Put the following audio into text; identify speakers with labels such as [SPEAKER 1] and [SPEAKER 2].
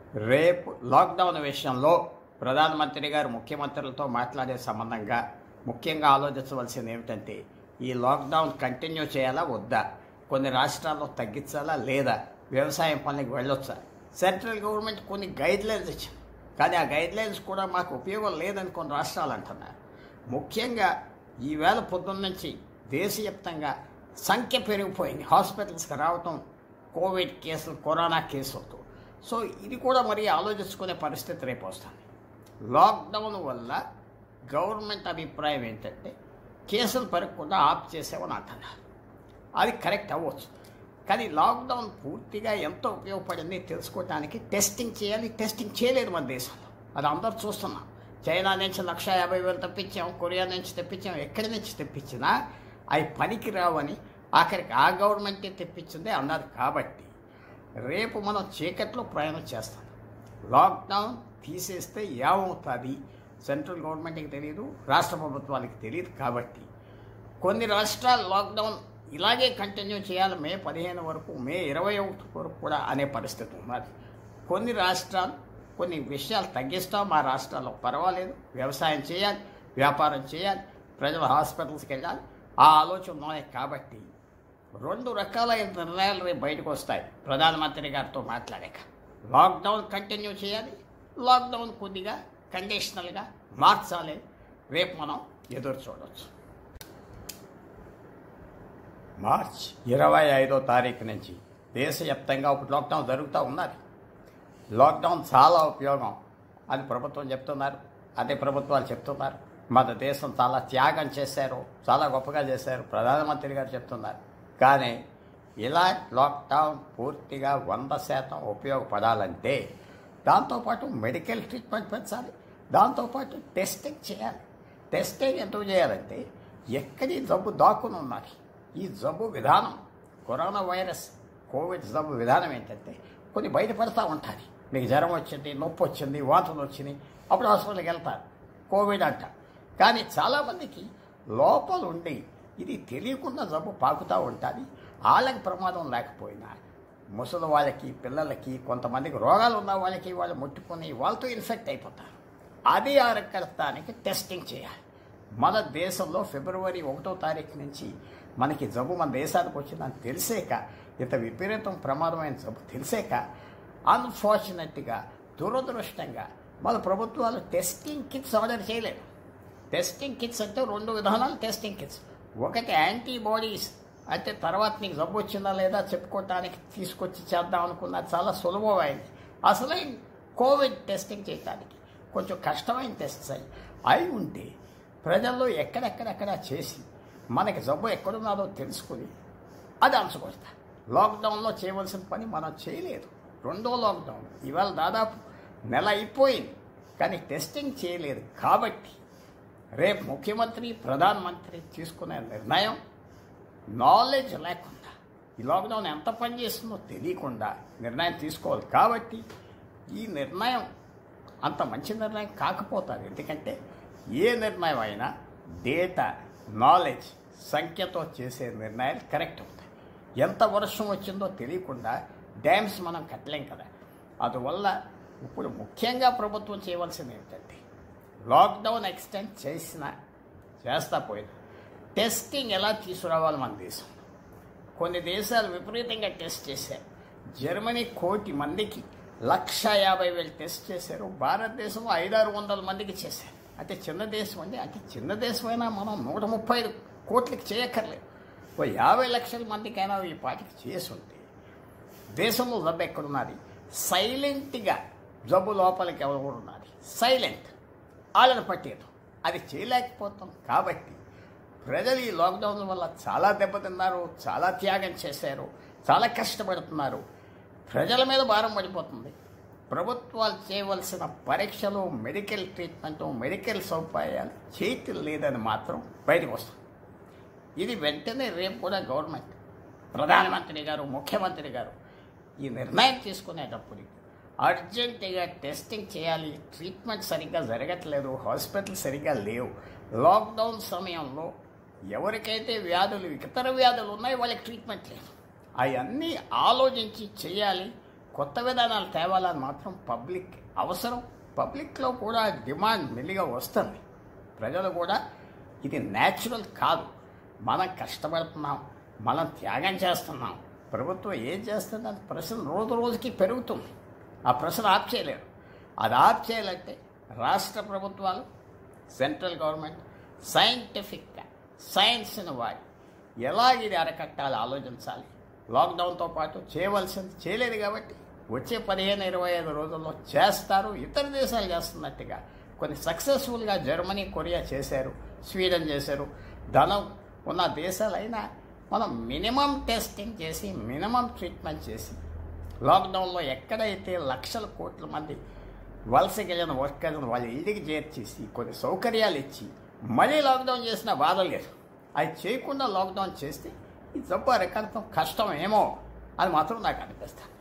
[SPEAKER 1] రేపు లాక్డౌన్ విషయంలో ప్రధానమంత్రి గారు ముఖ్యమంత్రులతో మాట్లాడే సంబంధంగా ముఖ్యంగా ఆలోచించవలసింది ఏమిటంటే ఈ లాక్డౌన్ కంటిన్యూ చేయాలా వద్దా కొన్ని రాష్ట్రాల్లో తగ్గించాలా లేదా వ్యవసాయం పనులకు వెళ్ళొచ్చా సెంట్రల్ గవర్నమెంట్ కొన్ని గైడ్ లైన్స్ ఇచ్చింది కానీ ఆ గైడ్ లైన్స్ కూడా మాకు ఉపయోగం లేదని కొన్ని రాష్ట్రాలు అంటున్నారు ముఖ్యంగా ఈవేళ పొద్దున్న నుంచి దేశవ్యాప్తంగా సంఖ్య పెరిగిపోయింది హాస్పిటల్స్కి రావటం కోవిడ్ కేసులు కరోనా కేసులతో సో ఇది కూడా మరి ఆలోచించుకునే పరిస్థితి రేపు వస్తుంది లాక్డౌన్ వల్ల గవర్నమెంట్ అభిప్రాయం ఏంటంటే కేసులు పెరగకుండా ఆఫ్ చేసామని అంటున్నారు అది కరెక్ట్ అవ్వచ్చు కానీ లాక్డౌన్ పూర్తిగా ఎంత ఉపయోగపడింది తెలుసుకోవడానికి టెస్టింగ్ చేయాలి టెస్టింగ్ చేయలేదు మన దేశంలో అది అందరూ చూస్తున్నాం చైనా నుంచి లక్ష యాభై వేలు తెప్పించాం కొరియా నుంచి తెప్పించాం ఎక్కడి నుంచి తెప్పించినా అవి పనికి రావని ఆఖరికి ఆ గవర్నమెంటే తెప్పించిందే అన్నారు కాబట్టి రేపు మనం చీకట్లో ప్రయాణం చేస్తాం లాక్డౌన్ తీసేస్తే ఏమవుతుంది సెంట్రల్ గవర్నమెంట్కి తెలియదు రాష్ట్ర ప్రభుత్వానికి తెలియదు కాబట్టి కొన్ని రాష్ట్రాలు లాక్డౌన్ ఇలాగే కంటిన్యూ చేయాలి మే పదిహేను వరకు మే ఇరవై ఒకటి వరకు కూడా అనే పరిస్థితి ఉన్నది కొన్ని రాష్ట్రాలు కొన్ని విషయాలు తగ్గిస్తాం మా రాష్ట్రాల్లో పర్వాలేదు వ్యవసాయం చేయాలి వ్యాపారం చేయాలి ప్రజలు హాస్పిటల్స్కి వెళ్ళాలి ఆ ఆలోచన ఉన్నాయి కాబట్టి రెండు రకాలైన నిర్ణయాలు రేపు బయటకు వస్తాయి ప్రధానమంత్రి గారితో మాట్లాడాక లాక్డౌన్ కంటిన్యూ చేయాలి లాక్డౌన్ కొద్దిగా కండిషనల్గా మార్చాలి రేపు మనం ఎదురు చూడవచ్చు మార్చ్ ఇరవై ఐదో తారీఖు నుంచి దేశవ్యాప్తంగా ఇప్పుడు లాక్డౌన్ జరుగుతూ ఉన్నది లాక్డౌన్ చాలా ఉపయోగం అని ప్రభుత్వం చెప్తున్నారు అదే ప్రభుత్వాలు చెప్తున్నారు మన దేశం చాలా త్యాగం చేశారు చాలా గొప్పగా చేశారు ప్రధానమంత్రి గారు చెప్తున్నారు కానీ ఇలా లాక్డౌన్ పూర్తిగా వంద శాతం ఉపయోగపడాలంటే దాంతోపాటు మెడికల్ ట్రీట్మెంట్ పెంచాలి దాంతోపాటు టెస్టింగ్ చేయాలి టెస్టింగ్ ఎందుకు చేయాలంటే ఎక్కడి జబ్బు దాక్కుని ఉన్నది ఈ జబ్బు విధానం కరోనా వైరస్ కోవిడ్ జబ్బు విధానం ఏంటంటే కొన్ని బయటపడతా ఉంటుంది మీకు జ్వరం వచ్చింది నొప్పి వచ్చింది వాంతులు వచ్చినాయి అప్పుడు హాస్పిటల్కి వెళ్తారు కోవిడ్ అంట కానీ చాలామందికి లోపల ఉండి ఇది తెలియకుండా జబ్బు పాకుతూ ఉంటుంది వాళ్ళకి ప్రమాదం లేకపోయినా ముసలి వాళ్ళకి పిల్లలకి కొంతమందికి రోగాలు ఉన్న వాళ్ళకి వాళ్ళు ముట్టుకొని వాళ్ళతో ఇన్ఫెక్ట్ అయిపోతారు అది అరకడటానికి టెస్టింగ్ చేయాలి మన దేశంలో ఫిబ్రవరి ఒకటో తారీఖు నుంచి మనకి జబ్బు మన దేశానికి వచ్చిందని తెలిసాక ఇంత విపరీతం ప్రమాదమైన జబ్బు తెలిసాక అన్ఫార్చునేట్గా దురదృష్టంగా మన ప్రభుత్వాలు టెస్టింగ్ కిట్స్ ఆర్డర్ చేయలేదు టెస్టింగ్ కిట్స్ అంటే రెండు విధానాలు టెస్టింగ్ కిట్స్ ఒకటి యాంటీబాడీస్ అంటే తర్వాత నీకు జబ్బు వచ్చిందా లేదా చెప్పుకోవటానికి తీసుకొచ్చి చేద్దాం అనుకున్నది చాలా సులభమైంది అసలే కోవిడ్ టెస్టింగ్ చేయడానికి కొంచెం కష్టమైన టెస్ట్స్ అయి అయి ఉంటే ప్రజల్లో ఎక్కడెక్కడెక్కడ చేసి మనకి జబ్బు ఎక్కడున్నదో తెలుసుకుని అది అంచుకొస్తా లాక్డౌన్లో చేయవలసిన పని మనం చేయలేదు రెండో లాక్డౌన్ ఇవాళ దాదాపు నెల అయిపోయింది కానీ టెస్టింగ్ చేయలేదు కాబట్టి రేపు ముఖ్యమంత్రి ప్రధానమంత్రి తీసుకునే నిర్ణయం నాలెడ్జ్ లేకుండా ఈ లాక్డౌన్ ఎంత పనిచేస్తుందో తెలియకుండా నిర్ణయం తీసుకోవాలి కాబట్టి ఈ నిర్ణయం అంత మంచి నిర్ణయం కాకపోతుంది ఎందుకంటే ఏ నిర్ణయం అయినా డేటా నాలెడ్జ్ సంఖ్యతో చేసే నిర్ణయాలు కరెక్ట్ అవుతాయి ఎంత వర్షం వచ్చిందో తెలియకుండా డ్యామ్స్ మనం కట్టలేం కదా అందువల్ల ఇప్పుడు ముఖ్యంగా ప్రభుత్వం చేయవలసింది ఏంటంటే లాక్డౌన్ ఎక్స్టెండ్ చేసిన చేస్తా పోయినా టెస్టింగ్ ఎలా తీసుకురావాలి మన దేశం కొన్ని దేశాలు విపరీతంగా టెస్ట్ చేశారు జర్మనీ కోటి మందికి లక్ష యాభై వేలు టెస్ట్ చేశారు భారతదేశం ఐదారు వందల మందికి చేశారు అంటే చిన్న దేశం అండి అంటే చిన్న దేశమైనా మనం నూట ముప్పై ఐదు కోట్లకి చేయక్కర్లేదు ఓ యాభై లక్షల మందికైనా ఈ పాటికి చేసి ఉంటే దేశంలో జబ్బు ఎక్కడున్నది సైలెంట్గా జబ్బు లోపలికి ఎవరు ఉన్నది సైలెంట్ వాళ్ళని పట్టేది అది చేయలేకపోతాం కాబట్టి ప్రజలు ఈ లాక్డౌన్ వల్ల చాలా దెబ్బతిన్నారు చాలా త్యాగం చేశారు చాలా కష్టపడుతున్నారు ప్రజల మీద భారం పడిపోతుంది ప్రభుత్వాలు చేయవలసిన పరీక్షలు మెడికల్ ట్రీట్మెంట్ మెడికల్ సౌకర్యాలు చేయటం లేదని మాత్రం బయటకు వస్తుంది ఇది వెంటనే రేపు కూడా గవర్నమెంట్ ప్రధానమంత్రి గారు ముఖ్యమంత్రి గారు ఈ నిర్ణయం తీసుకునేటప్పుడు అర్జెంటుగా టెస్టింగ్ చేయాలి ట్రీట్మెంట్ సరిగ్గా జరగట్లేదు హాస్పిటల్ సరిగ్గా లేవు లాక్డౌన్ సమయంలో ఎవరికైతే వ్యాధులు ఇతర వ్యాధులు ఉన్నాయో వాళ్ళకి ట్రీట్మెంట్ లేదు అవన్నీ ఆలోచించి చేయాలి కొత్త విధానాలు తేవాలని మాత్రం పబ్లిక్ అవసరం పబ్లిక్లో కూడా డిమాండ్ మెల్లిగా వస్తుంది ప్రజలు కూడా ఇది న్యాచురల్ కాదు మనం కష్టపడుతున్నాం మనం త్యాగం చేస్తున్నాం ప్రభుత్వం ఏం చేస్తుందని ప్రశ్న రోజు రోజుకి పెరుగుతుంది ఆ ప్రశ్న ఆప్ చేయలేరు అది ఆప్ చేయాలంటే రాష్ట్ర ప్రభుత్వాలు సెంట్రల్ గవర్నమెంట్ సైంటిఫిక్గా సైన్స్ని వాడి ఎలా ఇది అరకట్టాలి ఆలోచించాలి లాక్డౌన్తో పాటు చేయవలసింది చేయలేదు కాబట్టి వచ్చే పదిహేను ఇరవై ఐదు రోజుల్లో చేస్తారు ఇతర దేశాలు చేస్తున్నట్టుగా కొన్ని సక్సెస్ఫుల్గా జర్మనీ కొరియా చేశారు స్వీడన్ చేశారు ధనం ఉన్న దేశాలైనా మనం మినిమం టెస్టింగ్ చేసి మినిమం ట్రీట్మెంట్ చేసి లాక్డౌన్లో ఎక్కడైతే లక్షల కోట్ల మంది వలసకెళ్ళిన వర్కర్లను వాళ్ళ ఇంటికి చేర్చేసి కొన్ని సౌకర్యాలు ఇచ్చి మళ్ళీ లాక్డౌన్ చేసిన బాధ లేదు అది చేయకుండా లాక్డౌన్ చేస్తే ఈ జబ్బు అరకడటం కష్టం ఏమో అది మాత్రం నాకు అనిపిస్తుంది